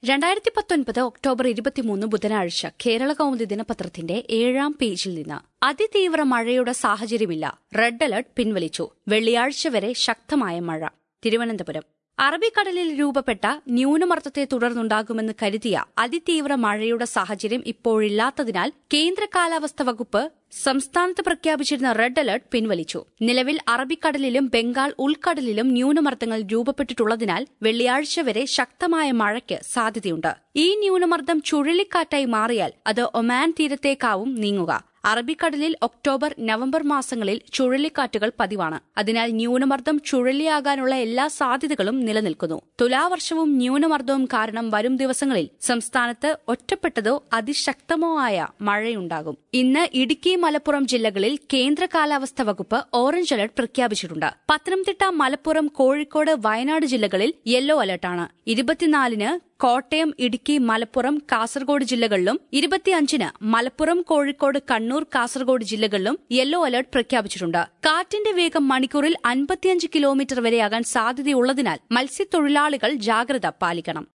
രണ്ടായിരത്തി പത്തൊൻപത് ഒക്ടോബർ ഇരുപത്തിമൂന്ന് ബുധനാഴ്ച കേരള കൗമുദി ദിനപത്രത്തിന്റെ ഏഴാം പേജിൽ നിന്ന് അതിതീവ്ര മഴയുടെ സാഹചര്യമില്ല റെഡ് അലർട്ട് പിൻവലിച്ചു വെള്ളിയാഴ്ച വരെ ശക്തമായ മഴ തിരുവനന്തപുരം അറബിക്കടലിൽ രൂപപ്പെട്ട ന്യൂനമർദ്ദത്തെ തുടർന്നുണ്ടാകുമെന്ന് കരുതിയ അതിതീവ്ര മഴയുടെ സാഹചര്യം ഇപ്പോഴില്ലാത്തതിനാൽ കേന്ദ്ര കാലാവസ്ഥ വകുപ്പ് സംസ്ഥാനത്ത് പ്രഖ്യാപിച്ചിരുന്ന റെഡ് അലർട്ട് പിൻവലിച്ചു നിലവിൽ അറബിക്കടലിലും ബംഗാൾ ഉൾക്കടലിലും ന്യൂനമർദ്ദങ്ങൾ രൂപപ്പെട്ടിട്ടുള്ളതിനാൽ വെള്ളിയാഴ്ച വരെ ശക്തമായ മഴയ്ക്ക് സാധ്യതയുണ്ട് ഈ ന്യൂനമർദ്ദം ചുഴലിക്കാറ്റായി മാറിയാൽ അത് ഒമാൻ തീരത്തേക്കാവും നീങ്ങുക അറബിക്കടലിൽ ഒക്ടോബർ നവംബർ മാസങ്ങളിൽ ചുഴലിക്കാറ്റുകൾ പതിവാണ് അതിനാൽ ന്യൂനമർദ്ദം ചുഴലിയാകാനുള്ള എല്ലാ സാധ്യതകളും നിലനിൽക്കുന്നു തുലാവർഷവും ന്യൂനമർദ്ദവും കാരണം വരും ദിവസങ്ങളിൽ സംസ്ഥാനത്ത് ഒറ്റപ്പെട്ടതോ അതിശക്തമോ ആയ മഴയുണ്ടാകും ഇന്ന് ഇടുക്കി മലപ്പുറം ജില്ലകളിൽ കേന്ദ്ര കാലാവസ്ഥ വകുപ്പ് ഓറഞ്ച് അലർട്ട് പ്രഖ്യാപിച്ചിട്ടുണ്ട് പത്തനംതിട്ട മലപ്പുറം കോഴിക്കോട് വയനാട് ജില്ലകളിൽ യെല്ലോ അലർട്ടാണ് ഇരുപത്തിനാലിന് കോട്ടയം ഇടുക്കി മലപ്പുറം കാസർഗോഡ് ജില്ലകളിലും ഇരുപത്തിയഞ്ചിന് മലപ്പുറം കോഴിക്കോട് കണ്ണൂർ കാസർഗോഡ് ജില്ലകളിലും യെല്ലോ അലർട്ട് പ്രഖ്യാപിച്ചിട്ടുണ്ട് കാറ്റിന്റെ വേഗം മണിക്കൂറിൽ അൻപത്തിയഞ്ച് കിലോമീറ്റർ വരെയാകാൻ സാധ്യതയുള്ളതിനാൽ മത്സ്യത്തൊഴിലാളികൾ ജാഗ്രത പാലിക്കണം